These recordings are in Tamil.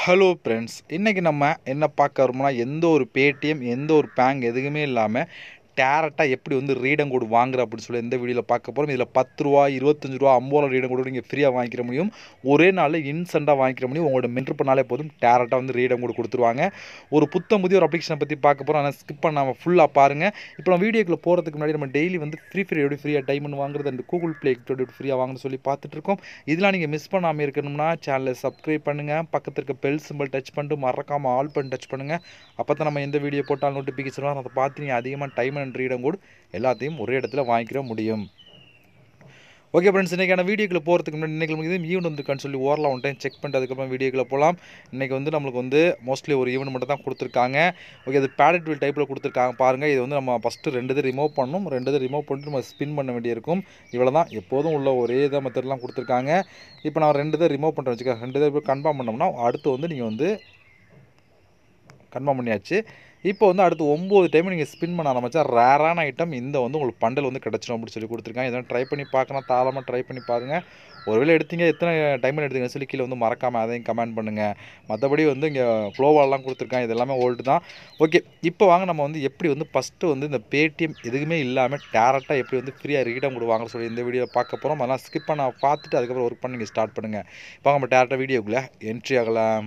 ஹலோ ஃப்ரெண்ட்ஸ் இன்றைக்கி நம்ம என்ன பார்க்க வரோம்னா எந்த ஒரு பேடிஎம் எந்த ஒரு பேங்க் எதுவுமே இல்லாமல் டேரக்டாக எப்படி வந்து ரீடம் கோடு வாங்குற அப்படின்னு சொல்லி எந்த வீடியோவில் பார்க்க போகிறோம் இதில் பத்து ரூபா இருபத்தஞ்சு ரூபா ஐம்பது ரூபா ரீடம் கோடு நீங்கள் ஃப்ரீயாக வாங்கிக்கிற முடியும் ஒரே நாளில் இன்ஸ்டண்ட்டாக வாங்கிக்கிற முடியும் உங்களோட மென்ட்ரு பண்ணாலே போதும் டேரக்டாக வந்து ரீடம் கோடு கொடுத்துருவாங்க ஒரு புத்த முதிய ஒரு அப்ளிகேஷனை பற்றி பார்க்க போகிறோம் ஆனால் ஸ்கிப் பண்ணாமல் ஃபுல்லாக பாருங்கள் இப்போ நம்ம வீடியோக்குள்ள போகிறதுக்கு முன்னாடி நம்ம டெய்லி வந்து ஃப்ரீ ஃபயர் எப்படி ஃப்ரீயாக டைமண்ட் வாங்குறது அண்ட் கூகுள் ப்ளே எப்படி ஃப்ரீயாக வாங்கணும்னு சொல்லி பார்த்துட்டு இருக்கோம் இதெல்லாம் நீங்கள் மிஸ் பண்ணாமல் இருக்கணும்னா சேனலை சப்ஸ்கிரைப் பண்ணுங்கள் பக்கத்தில் இருக்க பெல் சிம்பிள் டச் பண்ணிட்டு மறக்காமல் ஆல் பண்ணி டச் பண்ணுங்கள் அப்போ தான் நம்ம எந்த வீடியோ போட்டாலும் நோட்டிஃபிகேஷன் வரும் அதை பார்த்து நீங்கள் அதிகமாக டைம் அண்ட் ரீடம் கூட எல்லாத்தையும் ஒரே இடத்துல வாங்கிக்கிற முடியும் ஓகே ஃப்ரெண்ட்ஸ் இன்றைக்கான வீடியோக்குள்ள போகிறதுக்கு முன்னாடி இன்றைக்கி நமக்கு இது ஈவெண்ட் வந்துருக்கான்னு சொல்லி ஓரலாம் ஒன் டைம் செக் பண்ணிட்டு அதுக்கப்புறம் வீடியோக்குள்ள போகலாம் இன்றைக்கி வந்து நம்மளுக்கு வந்து மோஸ்ட்லி ஒரு ஈவெண்ட் மட்டும் தான் கொடுத்துருக்காங்க ஓகே அது பேடட் வில் டைப்பில் கொடுத்துருக்காங்க பாருங்கள் இது வந்து நம்ம ஃபஸ்ட்டு ரெண்டு இது ரிமூவ் பண்ணணும் ரெண்டு இது ரிமூவ் பண்ணிட்டு நம்ம ஸ்பின் பண்ண வேண்டியிருக்கும் இவ்வளோ தான் எப்போதும் உள்ள ஒரே இதாக மெத்தட்லாம் கொடுத்துருக்காங்க இப்போ நான் ரெண்டு இதை ரிமூவ் பண்ணுறேன் வச்சுக்கோங்க ரெண்டு இதை கன்ஃபார்ம் பண்ணோம்னா அடுத்து வந்து நீங்கள் வந்து கன்ஃபார்ம் பண்ணியாச்சு இப்போ வந்து அடுத்து ஒம்பது டைம் நீங்கள் ஸ்பின் பண்ண ஆரம்பிச்சா ரேரான ஐட்டம் இந்த வந்து உங்களுக்கு பண்டல் வந்து கிடச்சிரும் அப்படின்னு சொல்லி கொடுத்துருக்காங்க இதெல்லாம் ட்ரை பண்ணி பார்க்கலாம் தாராளமாக ட்ரை பண்ணி பாருங்கள் ஒருவேளை எடுத்தீங்க எத்தனை டைம் எடுத்தீங்கன்னு சொல்லி கீழே வந்து மறக்காமல் அதையும் கமெண்ட் பண்ணுங்கள் மற்றபடி வந்து இங்கே ஃப்ளோவாலாம் கொடுத்துருக்காங்க இது எல்லாமே ஓல்டு தான் ஓகே இப்போ வாங்க நம்ம வந்து எப்படி வந்து ஃபஸ்ட்டு வந்து இந்த பேடிஎம் எதுவுமே இல்லாமல் டேரெக்டாக எப்படி வந்து ஃப்ரீயாக ரீடம் கொடுவாங்கன்னு சொல்லி இந்த வீடியோ பார்க்க போகிறோம் அதெல்லாம் ஸ்கிப் பண்ண பார்த்துட்டு அதுக்கப்புறம் ஒர்க் பண்ணி நீங்கள் ஸ்டார்ட் பண்ணுங்கள் இப்போ நம்ம டேரெக்டாக வீடியோக்குள்ளே என்ட்ரி ஆகலாம்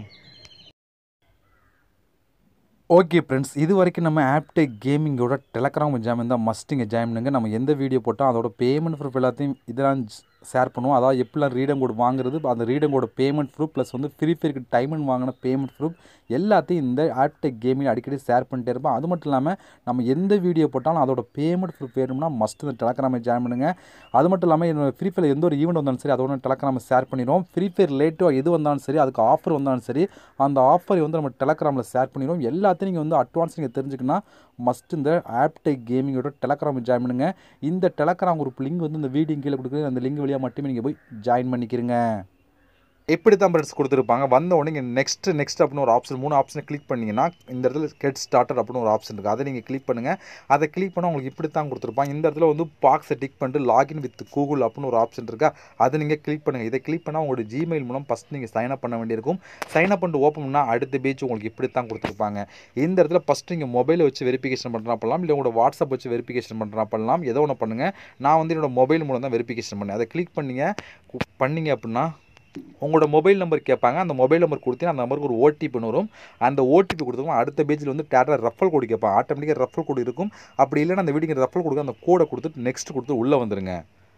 ஓகே ஃப்ரெண்ட்ஸ் இது வரைக்கும் நம்ம ஆப்டெக் கேமிங்கோட டெலகிராம் ஜாயின் தான் மஸ்ட் இங்கே ஜாயின் பண்ணுங்க நம்ம எந்த வீடியோ போட்டால் அதோட பேமெண்ட் ப்ரூஃப் எல்லாத்தையும் இதெல்லாம் ஷேர் பண்ணுவோம் அதாவது எப்படிலாம் ரீடம் கோடு வாங்குறது அந்த redeem code payment proof plus வந்து ஃப்ரீ ஃபயருக்கு டைமண்ட் வாங்கின பேமெண்ட் ப்ரூஃப் எல்லாத்தையும் இந்த ஆப்டெக் கேமிங் அடிக்கடி ஷேர் பண்ணிட்டே இருப்போம் அது மட்டும் இல்லாமல் நம்ம எந்த வீடியோ போட்டாலும் அதோட பேமெண்ட் ப்ரூஃப் வேணும்னா மஸ்ட் இந்த டெலகிராமை ஜாயின் பண்ணுங்கள் அது மட்டும் இல்லாமல் ஃப்ரீ ஃபயர் எந்த ஒரு ஈவெண்ட் வந்தாலும் சரி அதோட டெலகிராமை ஷேர் பண்ணிடுவோம் ஃப்ரீ ஃபயர் ரிலேட்டிவாக எது வந்தாலும் சரி அதுக்கு ஆஃபர் வந்தாலும் சரி அந்த ஆஃபரை வந்து நம்ம டெலகிராமில் ஷேர் பண்ணிடுவோம் எல்லாத்தையும் நீங்கள் வந்து அட்வான்ஸ் நீங்கள் தெரிஞ்சுக்கணும் மஸ்ட் இந்த ஆப்டெக் கேமிங்கோட டெலகிராம் ஜாயின் பண்ணுங்கள் இந்த டெலகிராம் குரூப் லிங்க் வந்து இந்த வீடியோ கீழே கொடுக்குறது அந்த லிங்க் வழியாக மட்டுமே நீங்கள் போய் ஜாயின் பண்ணிக்கிறீங்க எப்படி தான் ஃப்ரெண்ட்ஸ் கொடுத்துருப்பாங்க வந்த உடனே நீங்கள் நெக்ஸ்ட் நெக்ஸ்ட் அப்படின்னு ஒரு ஆப்ஷன் மூணு ஆப்ஷனை கிளிக் பண்ணிங்கன்னா இந்த இடத்துல கெட் ஸ்டார்டர் அப்படின்னு ஒரு ஆப்ஷன் இருக்குது அதை நீங்கள் கிளிக் பண்ணுங்கள் அதை கிளிக் பண்ணால் உங்களுக்கு இப்படி தான் கொடுத்துருப்பாங்க இந்த இடத்துல வந்து பாக்ஸை டிக் பண்ணிட்டு லாகின் வித் கூகுள் அப்படின்னு ஒரு ஆப்ஷன் இருக்கா அதை நீங்கள் கிளிக் பண்ணுங்கள் இதை கிளிக் பண்ணால் உங்களோட ஜிமெயில் மூலம் ஃபஸ்ட் நீங்கள் சைன் அப் பண்ண வேண்டியிருக்கும் சைன் அப் பண்ணிட்டு ஓப்பன் பண்ணால் அடுத்த பேஜ் உங்களுக்கு இப்படி தான் கொடுத்துருப்பாங்க இந்த இடத்துல ஃபஸ்ட்டு நீங்கள் மொபைலை வச்சு வெரிஃபிகேஷன் பண்ணுறா பண்ணலாம் இல்லை உங்களோட வாட்ஸ்அப் வச்சு வெரிஃபிகேஷன் பண்ணுறா பண்ணலாம் ஏதோ ஒன்று பண்ணுங்கள் நான் வந்து என்னோட மொபைல் மூலம் தான் வெரிஃபிகேஷன் பண்ணேன் அதை கிளிக் பண்ணிங்க பண்ணிங்க அப்படின்னா உங்களோட மொபைல் நம்பர் கேட்பாங்க அந்த மொபைல் நம்பர் கொடுத்தீங்கன்னா அந்த நம்பருக்கு ஒரு ஓடிபி வரும் அந்த ஓடிபி கொடுத்தோம் அடுத்த பேஜில் வந்து டேட்டா ரஃபல் கோடு கேட்பாங்க ஆட்டோமேட்டிக்காக ரஃபல் கோடு இருக்கும் அப்படி இல்லைன்னா அந்த வீடியோ ரஃபல் கொடுக்க அந்த கோடை கொடுத்துட்டு நெக்ஸ்ட் கொடுத்து உள்ளே வந்துருங்க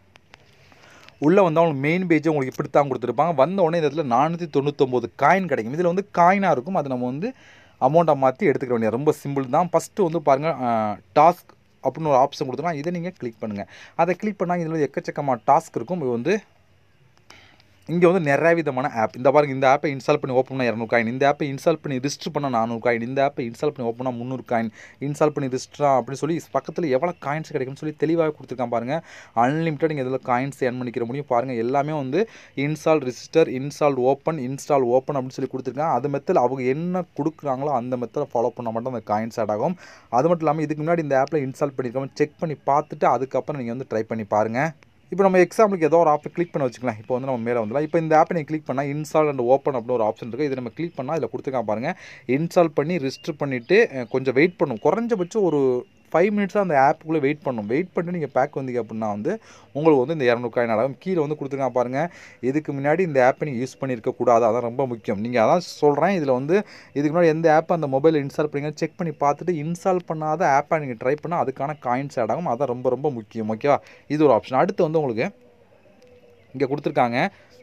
உள்ளே வந்தால் உங்களுக்கு மெயின் பேஜ் உங்களுக்கு இப்படி தான் கொடுத்துருப்பாங்க வந்த உடனே இந்த இடத்துல நானூற்றி தொண்ணூத்தொம்பது காயின் கிடைக்கும் இதில் வந்து காயினாக இருக்கும் அதை நம்ம வந்து அமௌண்ட்டை மாற்றி எடுத்துக்க வேண்டியது ரொம்ப சிம்பிள் தான் ஃபஸ்ட்டு வந்து பாருங்கள் டாஸ்க் அப்படின்னு ஒரு ஆப்ஷன் கொடுத்தோன்னா இதை நீங்கள் கிளிக் பண்ணுங்கள் அதை கிளிக் பண்ணால் இதில் எக்கச்சக்கமாக டாஸ்க் இருக்கும் இது வந்து இங்கே வந்து நிறைய விதமான ஆப் இந்த பாருங்க இந்த ஆப்பை இன்ஸ்டால் பண்ணி ஓப்பன் பண்ணால் இரநூறு காயின் இந்த ஆப்பை இன்ஸ்டால் பண்ணி ரிஜிஸ்டர் பண்ணால் நானூறு காயின் இந்த ஆப்பை இன்ஸ்டால் பண்ணி ஓப்பன் பண்ணால் முந்நூறு காயின் இன்ஸ்டால் பண்ணி ரிஜிஸ்டரா அப்படின்னு சொல்லி பக்கத்தில் எவ்வளோ காயின்ஸ் கிடைக்கும்னு சொல்லி தெளிவாக கொடுத்துருக்கான் பாருங்கள் அன்லிமிட்டட் நீங்கள் இதில் காயின்ஸ் ஏர்ன் பண்ணிக்கிற முடியும் பாருங்கள் எல்லாமே வந்து install register install open install open அப்படின்னு சொல்லி கொடுத்துருக்காங்க அது மெத்தில் அவங்க என்ன கொடுக்குறாங்களோ அந்த மெத்தடை ஃபாலோ பண்ணால் மட்டும் அந்த காயின்ஸ் ஆட் ஆகும் அது மட்டும் இல்லாமல் இதுக்கு முன்னாடி இந்த ஆப்பில் இன்ஸ்டால் பண்ணியிருக்கோம் செக் பண்ணி பார்த்துட்டு அதுக்கப்புறம் நீங்கள் வந்து ட்ரை பண்ணி பாருங்கள் இப்போ நம்ம எக்ஸாம்பிளுக்கு ஏதோ ஒரு ஆப்பை கிளிக் பண்ண வச்சுக்கலாம் இப்போ வந்து நம்ம மேலே வந்துடலாம் இப்போ இந்த ஆப்பை நீங்கள் கிளிக் பண்ணால் இன்ஸ்டால் அண்ட் ஓப்பன் அப்படின்னு ஒரு ஆப்ஷன் இருக்குது இதை நம்ம கிளிக் பண்ணால் இதில் கொடுத்துருக்கான் பாருங்கள் இன்ஸ்டால் பண்ணி ரிஜிஸ்டர் பண்ணிவிட்டு கொஞ்சம் வெயிட் பண்ணும் குறைஞ்சபட்சம் ஒரு ஃபைவ் மினிட்ஸாக அந்த ஆப்புக்குள்ளே வெயிட் பண்ணும் வெயிட் பண்ணி நீங்கள் பேக் வந்தீங்க அப்படின்னா வந்து உங்களுக்கு வந்து இந்த இரநூறு காயின் ஆகும் கீழே வந்து கொடுத்துருக்கான் பாருங்கள் இதுக்கு முன்னாடி இந்த ஆப்பை நீங்கள் யூஸ் பண்ணியிருக்கக்கூடாது அதான் ரொம்ப முக்கியம் நீங்கள் அதான் சொல்கிறேன் இதில் வந்து இதுக்கு முன்னாடி எந்த ஆப்பை அந்த மொபைலில் இன்ஸ்டால் பண்ணீங்க செக் பண்ணி பார்த்துட்டு இன்ஸ்டால் பண்ணாத ஆப்பை நீங்கள் ட்ரை பண்ணால் அதுக்கான காயின்ஸ் ஆட் ஆகும் அதான் ரொம்ப ரொம்ப முக்கியம் ஓகேவா இது ஒரு ஆப்ஷன் அடுத்து வந்து உங்களுக்கு இங்கே கொடுத்துருக்காங்க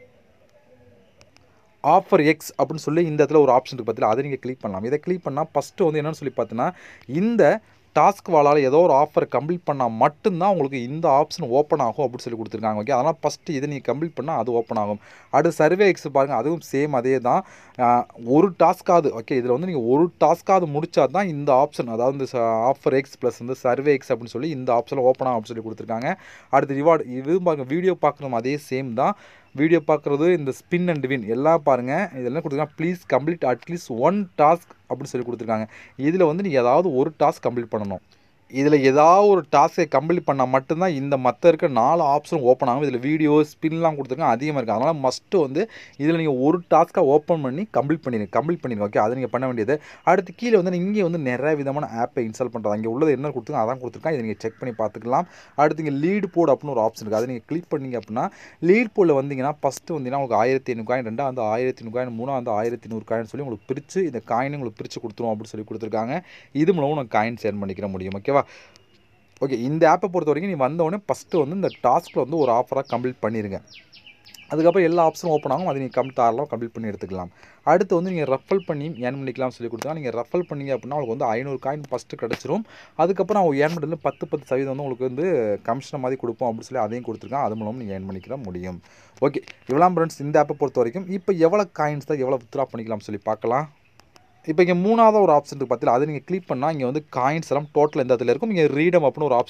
ஆஃபர் எக்ஸ் அப்படின்னு சொல்லி இந்த இடத்துல ஒரு ஆப்ஷன் இருக்குது பார்த்தீங்களா அதை நீங்கள் கிளிக் பண்ணலாம் இதை கிளிக் பண்ணால் ஃபஸ்ட்டு வந்து என்னென்னு சொல்லி பார்த்தீங்கன்னா இந்த டாஸ்க் வாலால் ஏதோ ஒரு ஆஃபர் கம்ப்ளீட் பண்ணால் மட்டும்தான் உங்களுக்கு இந்த ஆப்ஷன் ஓப்பன் ஆகும் அப்படின்னு சொல்லி கொடுத்துருக்காங்க ஓகே அதனால் ஃபஸ்ட்டு இதை நீங்கள் கம்ப்ளீட் பண்ணால் அது ஓப்பன் ஆகும் அடுத்து சர்வே எக்ஸ் பாருங்கள் அதுவும் சேம் அதே தான் ஒரு டாஸ்க்காவது ஓகே இதில் வந்து நீங்கள் ஒரு டாஸ்க்காவது முடிச்சா தான் இந்த ஆப்ஷன் அதாவது இந்த ஆஃபர் எக்ஸ் ப்ளஸ் வந்து சர்வே எக்ஸ் அப்படின்னு சொல்லி இந்த ஆப்ஷனில் ஓப்பன் ஆகும் அப்படின்னு சொல்லி கொடுத்துருக்காங்க அடுத்து ரிவார்டு இது பாருங்கள் வீடியோ பார்க்குறோம் அதே சேம் தான் வீடியோ பார்க்குறது இந்த ஸ்பின் அண்ட் வின் எல்லாம் பாருங்கள் இதெல்லாம் கொடுத்துருக்காங்க please complete at least one task அப்படின்னு சொல்லி கொடுத்துருக்காங்க இதில் வந்து நீங்கள் ஏதாவது ஒரு டாஸ்க் கம்ப்ளீட் பண்ணணும் இதில் ஏதாவது ஒரு டாஸ்க்கை கம்ப்ளீட் பண்ணால் மட்டும்தான் இந்த மற்ற இருக்க நாலு ஆப்ஷன் ஓப்பன் ஆகும் இதில் வீடியோ ஸ்பின்லாம் கொடுத்துருக்காங்க அதிகமாக இருக்குது அதனால் மஸ்ட்டு வந்து இதில் நீங்கள் ஒரு டாஸ்க்காக ஓப்பன் பண்ணி கம்ப்ளீட் பண்ணிடுங்க கம்ப்ளீட் பண்ணிடுங்க ஓகே அதை நீங்கள் பண்ண வேண்டியது அடுத்து கீழே வந்து இங்கே வந்து நிறைய விதமான ஆப்பை இன்ஸ்டால் பண்ணுறது அங்கே உள்ளது என்ன கொடுத்துருக்காங்க அதான் கொடுத்துருக்காங்க இதை நீங்கள் செக் பண்ணி பார்த்துக்கலாம் அடுத்து இங்கே லீட் போர்டு அப்படின்னு ஒரு ஆப்ஷன் இருக்குது அதை நீங்கள் கிளிக் பண்ணீங்க அப்படின்னா லீட் போர்டில் வந்தீங்கன்னா ஃபஸ்ட்டு வந்தீங்கன்னா உங்களுக்கு ஆயிரத்தி ஐநூறு காயின் ரெண்டாவது வந்து ஆயிரத்தி நூறு காயின் மூணாவது வந்து ஆயிரத்தி நூறு காயின் சொல்லி உங்களுக்கு பிரித்து இந்த காயினை உங்களுக்கு பிரித்து கொடுத்துரும் அப்படின்னு சொல்லி கொடுத்துருக்காங்க இது மூலம் உனக்கு காயின் சேர் பண்ணிக்கிற முடியும் ஓகேவா ஓகே இந்த ஆப்பை பொறுத்த வரைக்கும் நீ வந்தவொடனே ஃபஸ்ட்டு வந்து இந்த டாஸ்கில் வந்து ஒரு ஆஃபராக கம்ப்ளீட் பண்ணிடுங்க அதுக்கப்புறம் எல்லா ஆப்ஷனும் ஓப்பன் ஆகும் அதை நீங்கள் கம் தாராளம் கம்ப்ளீட் பண்ணி எடுத்துக்கலாம் அடுத்து வந்து நீங்கள் ரெஃபல் பண்ணி ஏர்ன் பண்ணிக்கலாம் சொல்லி கொடுத்தா நீங்கள் ரெஃபல் பண்ணீங்க அப்படின்னா உங்களுக்கு வந்து ஐநூறு காயின் ஃபஸ்ட்டு கிடச்சிரும் அதுக்கப்புறம் அவங்க ஏர்ன் பண்ணுறது பத்து பத்து சதவீதம் வந்து உங்களுக்கு வந்து கமிஷன் மாதிரி கொடுப்போம் அப்படின்னு சொல்லி அதையும் கொடுத்துருக்கான் அது மூலம் நீங்கள் ஏர்ன் பண்ணிக்கிற முடியும் ஓகே இவ்வளோ ஃப்ரெண்ட்ஸ் இந்த ஆப்பை பொறுத்த வரைக்கும் இப்போ எவ்வளோ காயின்ஸ் தான் எவ்வளோ வித்ரா பண்ணிக்கலாம் சொல்லி பார்க்கலாம் இப்போ இங்கே மூணாவது ஒரு ஆப்ஷன் இருக்குது பார்த்தீங்களா அதை நீங்கள் கிளிக் பண்ணால் இங்கே வந்து காயின்ஸ் எல்லாம் டோட்டல் எந்த இடத்துல இருக்கும் இங்கே ரீடம் அப்படின்னு ஒரு ஆப்ஷன்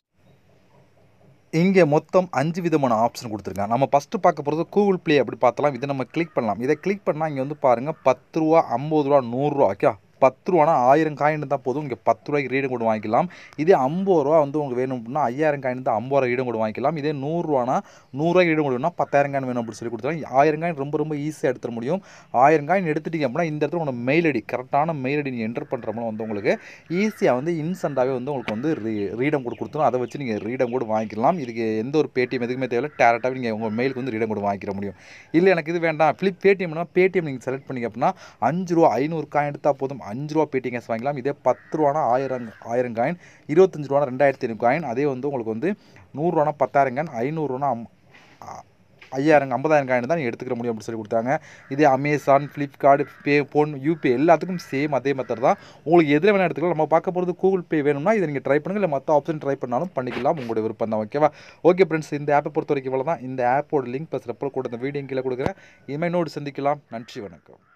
இங்கே மொத்தம் அஞ்சு விதமான ஆப்ஷன் கொடுத்துருக்காங்க நம்ம ஃபஸ்ட்டு பார்க்க போகிறது கூகுள் ப்ளே அப்படி பார்த்தலாம் இதை நம்ம கிளிக் பண்ணலாம் இதை கிளிக் பண்ணால் இங்கே வந்து பாருங்கள் பத்து ரூபா ஐம்பது ரூபா நூறுரூவா ஓகே பத்து ரூபானா ஆயிரம் காயின் தான் போதும் இங்கே பத்து ரூபாய்க்கு ரீடம் கூட வாங்கிக்கலாம் இதே ஐம்பது ரூபா வந்து உங்களுக்கு வேணும் அப்படின்னா ஐயாயிரம் காயின் தான் ஐம்பது ரூபா ரீடம் கூட வாங்கிக்கலாம் இதே நூறுரூவானா நூறுரூவாய்க்கு ரீடம் கொடுனா பத்தாயிரம் காயின் வேணும் அப்படின்னு சொல்லி கொடுத்துருவாங்க ஆயிரம் காயின் ரொம்ப ரொம்ப ஈஸியாக எடுத்துட முடியும் ஆயிரம் காயின் எடுத்துட்டீங்க அப்படின்னா இந்த இடத்துல உங்களோட மெயில் ஐடி கரெக்டான மெயில் ஐடி நீங்கள் என்டர் பண்ணுறோம்னா வந்து உங்களுக்கு ஈஸியாக வந்து இன்ஸ்டண்ட்டாகவே வந்து உங்களுக்கு வந்து ரீ ரீடம் கூட கொடுத்துரும் அதை வச்சு நீங்கள் ரீடம் கூட வாங்கிக்கலாம் இதுக்கு எந்த ஒரு பேடிஎம் எதுக்குமே தேவையில்ல டேரெக்டாகவே நீங்கள் உங்கள் மெயிலுக்கு வந்து ரீடம் கூட வாங்கிக்கிற முடியும் இல்லை எனக்கு இது வேண்டாம் ஃப்ளிப் பேடிஎம்னா பேடிஎம் நீங்கள் செலக்ட் பண்ணிங்க அப்படின்னா அஞ்சு ரூபா ஐநூறு காயின் எடுத்தால் போதும் அஞ்சு ரூபா பேடிஎம் கேஸ் வாங்கிக்கலாம் இதே பத்து ரூபானா ஆயிரம் ஆயிரம் காயின் இருபத்தஞ்சு ரூபா ரெண்டாயிரத்தி ஐநூறு காயின் அதே வந்து உங்களுக்கு வந்து நூறுரூவானா பத்தாயிரம் காயின் ஐநூறுரூவானா ஐயாயிரம் ஐம்பதாயிரம் காயின் தான் நீங்கள் எடுத்துக்கிற முடியும் அப்படின்னு சொல்லி கொடுத்தாங்க இதே அமேசான் ஃப்ளிப்கார்ட் பே ஃபோன் யூபே எல்லாத்துக்கும் சேம் அதே மெத்தட் தான் உங்களுக்கு எதில் வேணால் எடுத்துக்கலாம் நம்ம பார்க்க போகிறது கூகுள் பே வேணும்னா இதை நீங்கள் ட்ரை பண்ணுங்கள் இல்லை மற்ற ஆப்ஷன் ட்ரை பண்ணாலும் பண்ணிக்கலாம் உங்களுடைய விருப்பம் தான் ஓகேவா ஓகே ஃப்ரெண்ட்ஸ் இந்த ஆப்பை பொறுத்த வரைக்கும் இவ்வளோ தான் இந்த ஆப்போட லிங்க் ப்ளஸ் ரெப்பல் கூட இந்த வீடியோ கீழே கொடுக்குறேன் இனிமேல் நோடு சந்திக்கலாம் நன்றி வணக்கம்